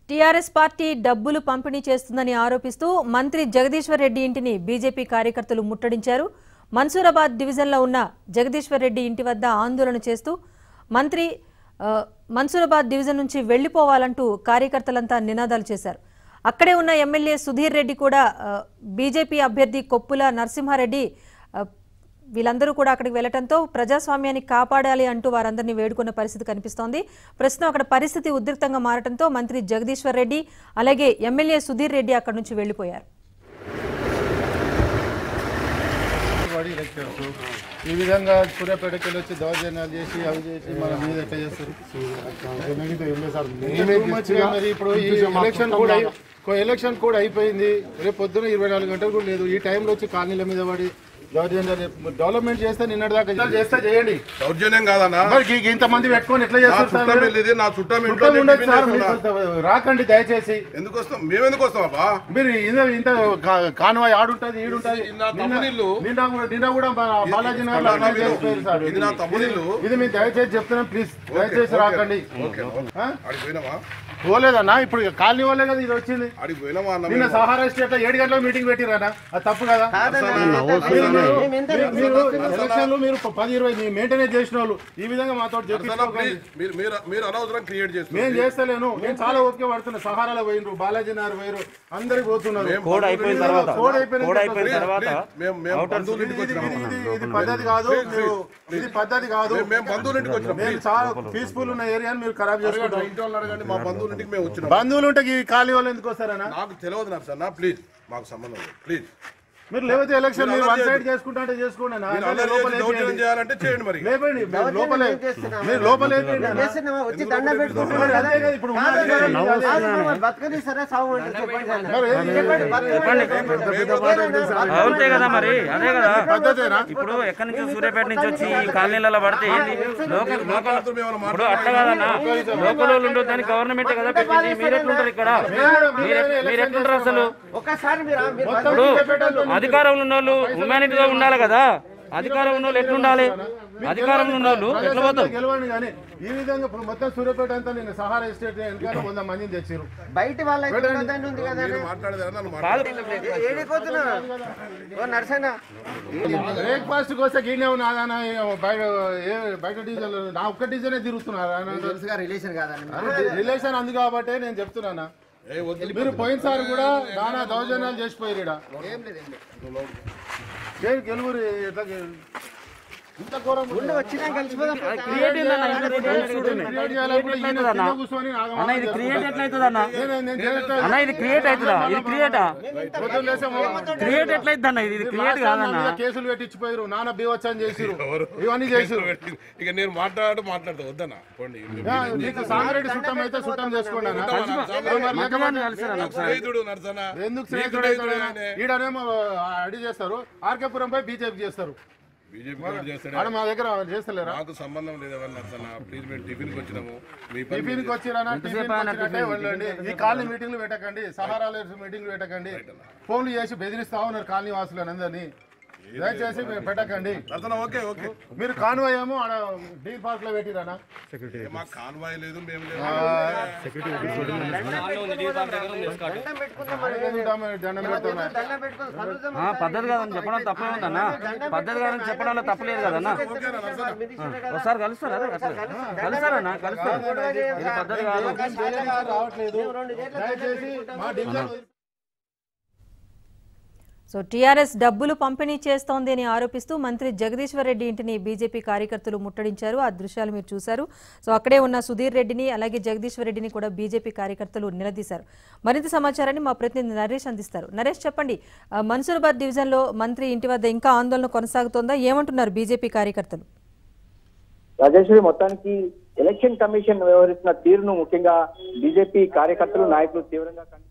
TRS party డబ్బులు పంపిణీ చేస్తుందని ఆరోపిస్తూ మంత్రి జగదీశ్వర్ రెడ్డి ఇంటిని బీజేపీ కార్యకర్తలు ముట్టడించారు మన్సూరాబాద్ డివిజన్లో ఉన్న జగదీశ్వర్ రెడ్డి ఇంటి వద్ద ఆందోళన చేస్తూ మంత్రి ఆ, మన్సూరాబాద్ డివిజన్ నుంచి వెళ్లిపోవాలంటూ కార్యకర్తలంతా నినాదాలు చేశారు అక్కడే ఉన్న ఎమ్మెల్యే సుధీర్ రెడ్డి కూడా ఆ, బీజేపీ అభ్యర్థి కొప్పుల నరసింహారెడ్డి ఆ, వీళ్ళందరూ కూడా అక్కడికి వెళ్లడంతో ప్రజాస్వామ్యాన్ని కాపాడాలి అంటూ వారందరినీ వేడుకున్న పరిస్థితి కనిపిస్తోంది ప్రస్తుతం అక్కడ పరిస్థితి ఉద్రిక్తంగా మారడంతో మంత్రి జగదీశ్వర్ రెడ్డి అలాగే ఎమ్మెల్యే సుధీర్ రెడ్డి అక్కడి నుంచి వెళ్లిపోయారు వాడి ఎలక్షన్స్ ఈ విధంగా సూర్యాపేటకి వెళ్ళి వచ్చి దౌర్జన్యాలు చేసి అవి చేసి మన మీద ఎట్లా చేస్తారు మేమే మంచిగా మరి ఇప్పుడు ఈ ఎలక్షన్ కూడా అయి- ఎలక్షన్ కూడా అయిపోయింది రేపు పొద్దున ఇరవై నాలుగు గంటలు కూడా లేదు ఈ టైంలో వచ్చి కాలనీల మీద పడి దౌర్జన్యాలు డెవలప్మెంట్ చేస్తే నిన్నటి దాకా చేస్తే చేయండి దౌర్జన్యం కాదన్నా మరి ఈ- ఇంతమంది పెట్టుకొని ఎట్లా నా చేస్తారు చుట్టం సార్ మీరు? వెళ్ళేది నా చుట్టం ఇంట్లో చుట్టం నేను ఉండదు టిఫిన్ సార్ చేస్తున్నా. మీరు రాకండి దయచేసి ఎందుకు వస్తాం మేము ఎందుకు వస్తామా మీరు ఇంత ఇంత కా- కాన్వాయ్ ఆడుంటది ఈడుంటది ఇది నా తమ్ముని ఇల్లు. నిన్న కూడా నిన్న కూడా బా- బాలాజీ నగర్లో ఇది నా అట్లా ఇల్లు. చేసిపోయారు సార్. ఇది నా తమ్ముని ఇల్లు. ఇది మీరు దయచేసి చెప్తున్నాం ప్లీజ్ దయచేసి ఓకే. రాకండి ఓకే ఆ? ఆడికి పోయినామా పోలేదన్నా ఇప్పుడు ఇక కాలనీ వాళ్ళే కదా ఇది వచ్చింది ఆడికి పోయినామా అన్న నిన్న మేము? సహారా స్టేట్ లో ఏడు గంటలకు మీటింగ్ పెట్టిరన్నా అది తప్పు కదా మీరు- మీరు- మీరు ఎలక్షన్లు మీరు పది ఇరవై మెయింటెనెన్స్ చేసిన వాళ్ళు ఈ విధంగా మాతో అసలు చెప్పించుకోకండి ప్లీజ్, మీరు మీరు మీరు అనవసరం క్రియేట్ నేను చేస్తున్నారు చేస్తలేను నేను చాలా ఓపిక పడుతున్నా సహారాలో పోయినరు బాలాజీ నగర్ పోయిరు అందరికి పోతున్నారు మేము కోడ్ అయిపోయిన తర్వాత కోడ్ అయిపోయిన కోడ్ అయిపోయిన తర్వాత తర్వాత మేము మేము బంధువుల ఇది ఇంటికి ఇది- వచ్చినాము ఇది- ఇది- ఇది పద్ధతి కాదు మీరు ఇది పద్ధతి కాదు మేము- మేము బంధువుల ఇంటికి వచ్చినాం నేను ప్లీజ్. చాలా పీస్ఫుల్ ఉన్న ఏరియాని మీరు ఖరాబ్ అడగండి, చేసుకుంటారు ఇంటి వాళ్ళని అడగండి మా బంధువుల ఇంటికి మేము వచ్చినాం బంధువులు ఉంటే ఈ ఖాళీ వాళ్ళు ఎందుకు వస్తారనా నాకు తెలియదు నర్సన్న ప్లీజ్ మాకు సంబంధం లేదు ప్లీజ్ మీరు లేకపోతే ఎలక్షన్ మీరు మీరు వన్ అలా సైడ్ చేసుకుంటా అంటే చేసుకోండి అన్న. మీరు అంటే అల్లరి లోపల చేసి దౌర్జన్యం వేపియండి. చేయాలంటే చేయండి మరి లేపండి మీరు లోపలే మీరు లోపల వేపియండి అన్న. చేస్తున్నావా? వచ్చి దండ పెట్టుకుంటున్నాడు మరి కదా? అంతే కదా ఇప్పుడు ఉన్న కాదు అధికారం మరి, మీది అదే. కాదు మరి, బతకనీస్తారా? సావు అంటే చెప్పండి సార్. మరి ఏది- చెప్పండి, బతకనీస్తారా? అంతే కదా మరి అదే కదా పద్ధతేనా ఇప్పుడు ఎక్కడి నుంచి సూర్యాపేట నుంచి వచ్చి ఈ కాలనీలలో పడితే ఏంది లోకల్ లోకల్ మాట్లాడుతూ మేము ఏమైనా ఇప్పుడు అట్లా కాదన్నా లోకల్ వాళ్ళు ఉండొద్దని గవర్నమెంట్ కదా పెట్టింది మీరు ఎట్లుంటారు ఇక్కడ మీరు మీరు ఎట్లుంటారు అసలు ఒక్కసారి మీరు మీరు ఇప్పుడు అధికారంలో ఉన్న వాళ్ళు హ్యుమానిటీగా ఉండాలి కదా అధికారం ఉన్న వాళ్ళు ఎట్లుండాలి అధికారంలో ఉన్న వాళ్ళు ఎట్లా పోతారు గెలవండి కానీ ఈ విధంగా ఇప్పుడు మొత్తం సూర్యాపేట అంతా నేను సహారా ఎస్టేట్ వెనకాల వంద మందిని తెచ్చారు బయట వాళ్ళకి ఇబ్బంది ఉంది కదా మీరు మాట్లాడేదారా నన్ను కాదు మాట్లాడేది ఏడిపోతున్నా ఓ నర్సన్న బ్రేక్ఫాస్ట్ వస్తే గిన్నె నాదానా బయట ఏ బయట డీజిల్ నా ఒక్క డీజిల్ తిరుగుతున్నారా రిలేషన్ కాదండి రిలేషన్ అంది కాబట్టి నేను చెప్తున్నానా ఏ వద్దు మీరు పోయినసారి కూడా నానా దౌర్జన్యాలు చేసిపోయారు ఈడ. ఏ గెలుగురు ఎట్లా గెలు- ఇంత ఘోరం ఉంది. వచ్చినా కలిసిపోదాం క్రియేట్ ఏందన్నా ఇంత క్రియేట్ చేయాలనుకుంటే ఈయన కింద కూర్చొని ఆగమాగం అన్న ఇది క్రియేట్ ఎట్లయితుంది అన్న నేను- నేను చేస్తా. అన్న ఇది క్రియేట్ అవుతుందా ఇది క్రియేటా పొద్దున్న లేస్తే మొ- క్రియేట్ ఎట్లయిద్ది అన్న ఇది క్రియేట్ లాస్ట్ టైం నా కాదన్న మీద కేసులు పెట్టించిపోయారు నాన్న బీవచ్చని చేసిరు ఇవన్నీ చేసిరు ఇక నేను మాట్లాడు మాట్లాడతా వద్దన్నా పోండి యా, మీకు సాంగరెడ్డి సుట్టం అయితే సుట్టం చేసుకోండి అన్న. మరి లేకపోతే మధ్యలో కలిసిరా ఒకసారి స్నేహితుడు నర్సన్న ఎందుకు నీకు స్నేహితుడు స్నేహితుడు అవుతాడు? ఆయనే. ఈడనేమో అడి చేస్తారు ఆర్కేపురం పై బీజేపీ చేస్తారు బీజేపీ గారు చేస్తాడు ఆడ మా దగ్గర చేస్తలేరా నాకు సంబంధం లేదు ఎవరు నర్సన్న ప్లీజ్ మేము టిఫిన్కి వచ్చినాము మీ పని టిఫిన్ కి వచ్చిరానా టిఫిన్ ఆయన వచ్చినట్టే వెళ్ళండి ఈ కాలనీ మీటింగ్లు పెట్టకండి సహారాలు మీటింగ్లు పెట్టకండి ఫోన్లు చేసి బెదిరిస్తా ఉన్నారు కాలనీ వాసులను అందరినీ దయచేసి మీరు పెట్టకండి నర్సన్న ఓకే ఓకే మీరు కాన్వాయ్ ఏమో ఆడ డీల్ పార్క్ లో పెట్టిరానా ఏ, మాకు కాన్వాయ్ లేదు మేము లేదు దండం పెట్టుకుందాం మరి. దండం పెడుతున్నా దండం పెట్టుకుందాం కలుద్దాం. ఆ, పద్ధతి కాదని చెప్పడం తప్పే ఉందన్న పద్ధతి కాదని చెప్పడంలో తప్పలేదు కదన్న ఓకేనా నర్సన్న ఒకసారి కలుస్తారా అట్లా కలుస్తారన్నా కలుస్తారు ఇది పద్ధతి కాదు రావట్లేదు దయచేసి మా డివిజన్ సో టీఆర్ఎస్ డబ్బులు పంపిణీ చేస్తోంది అని ఆరోపిస్తూ మంత్రి జగదీశ్వర్ రెడ్డి ఇంటిని బీజేపీ కార్యకర్తలు ముట్టడించారు ఆ దృశ్యాలు మీరు చూశారు సో అక్కడే ఉన్న సుధీర్ రెడ్డిని అలాగే జగదీశ్వర్ రెడ్డిని కూడా బీజేపీ కార్యకర్తలు నిలదీశారు మరింత సమాచారాన్ని మా ప్రతినిధి నరేష్ అందిస్తారు నరేష్ చెప్పండి ఆ, మన్సూరాబాద్ డివిజన్లో మంత్రి ఇంటి వద్ద ఇంకా ఆందోళన కొనసాగుతోందా ఏమంటున్నారు బీజేపీ కార్యకర్తలు రాజేశ్వరి మొత్తానికి ఎలక్షన్ కమిషన్ వ్యవహరిస్తున్న తీరును ముఖ్యంగా బీజేపీ కార్యకర్తలు నాయకులు తీవ్రంగా ఖండి-